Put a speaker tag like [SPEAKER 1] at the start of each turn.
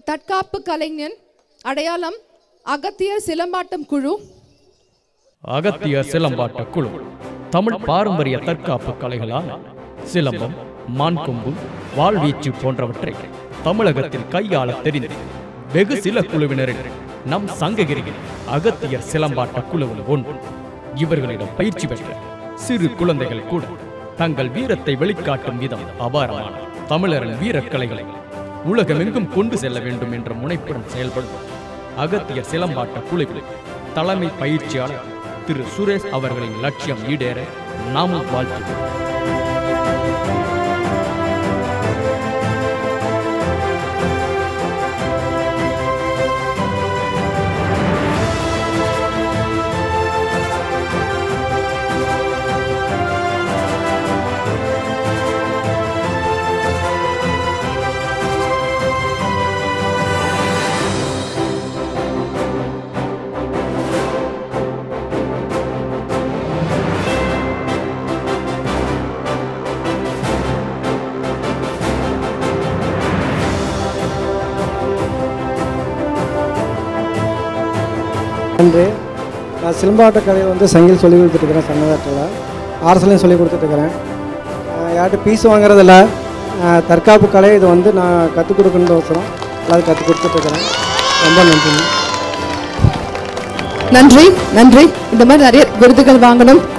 [SPEAKER 1] தற்காப்பு கலைஞன் அடையாளம் அகத்தியர் சிலம்பாட்டம் குழு
[SPEAKER 2] அகத்தியர் சிலம்பாட்ட குழு தமிழ் பாரம்பரிய தற்காப்பு கலைகளான சிலம்பம் மான்கொம்பு வாழ்வீச்சு போன்றவற்றை தமிழகத்தில் கையாள தெரிந்து வெகு சில குழுவினரில் நம் சங்ககிரியில் அகத்தியர் சிலம்பாட்ட குழுவில் ஒன்று இவர்களிடம் பயிற்சி பெற்ற சிறு குழந்தைகள் கூட தங்கள் வீரத்தை வெளிக்காட்டும் விதம் அபாரமான தமிழரின் வீரக்கலைகளை உலகமெங்கும் கொண்டு செல்ல வேண்டும் என்ற முனைப்புடன் செயல்படும் அகத்தியர் சிலம்பாட்ட குழுவில் தலைமை பயிற்சியாளர் திரு சுரேஷ் அவர்களின் லட்சியம் ஈடேற நாமும் வாழ்த்துகிறோம்
[SPEAKER 3] நன்றி நான் சிலம்பாட்ட கலையை வந்து சங்கில் சொல்லி கொடுத்துட்ருக்கிறேன் சங்கத்தில் ஆர்எஸ்லையும் சொல்லி கொடுத்துட்ருக்கிறேன் யார்கிட்ட பீஸ் வாங்குறதில்ல அஹ் தற்காப்பு கலை இது வந்து நான் கற்றுக் கொடுக்கணுன்றோசரம் எல்லாரும் கற்றுக் கொடுத்துட்ருக்கிறேன் ரொம்ப நன்றி
[SPEAKER 1] நன்றி நன்றி இந்த மாதிரி நிறைய விருதுகள் வாங்கணும்